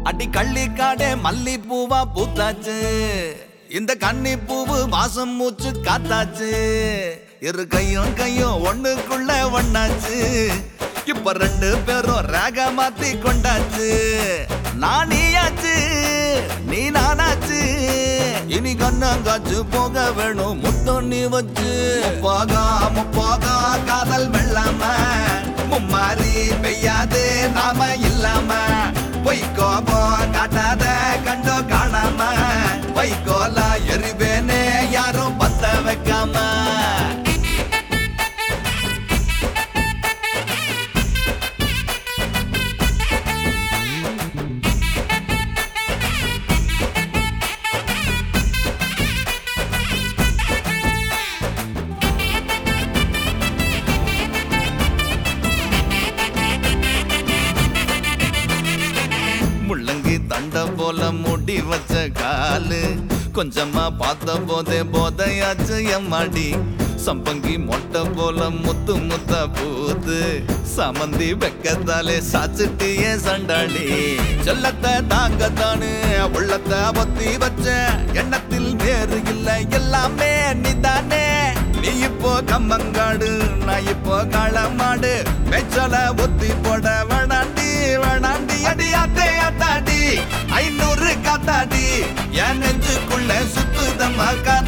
அடி கள்ளிக்காடே மல்லி பூவா பூத்தாச்சு இந்த கன்னி பூவு வாசம் மூச்சு காத்தாச்சு இரு கையும் கையும் ஒண்ணுக்குள்ள ஒண்ணாச்சு இப்ப ரெண்டு பேரும் ரேக மாத்தி கொண்டாச்சு நான் நீயாச்சு நீ நானாச்சு இனி கண்ணங்காச்சு போக வேணும் முத்தம் நீ வச்சு போகா முப்போகா காதல் வெள்ளாம மும்மாரி பெய்யாது நாம இல்லாம பொய்க்கோபோ காட்டாத கண்டோ காணாம வைக்கோல எரிவேனே யாரும் பத்த வைக்காம முள்ளங்கி தண்ட போல முடி வச்ச காலு கொஞ்சமா பார்த்த போதே போதையாச்சு எம்மாடி சம்பங்கி மொட்டை போல முத்து முத்த பூத்து சமந்தி வெக்கத்தாலே சாச்சிட்டியே சண்டாடி செல்லத்தை தாங்கத்தானு உள்ளத்தை பொத்தி வச்ச எண்ணத்தில் வேறு இல்லை எல்லாமே நீதானே நீ இப்போ கம்மங்காடு நான் இப்போ களமாடு வெச்சல ஒத்தி போட வேணாண்டி வேணாண்டி அடி அத்தே அத்தாடி ஐநூறு காத்தாடி என் நெஞ்சுக்குள்ள சுத்துதம்மா கதை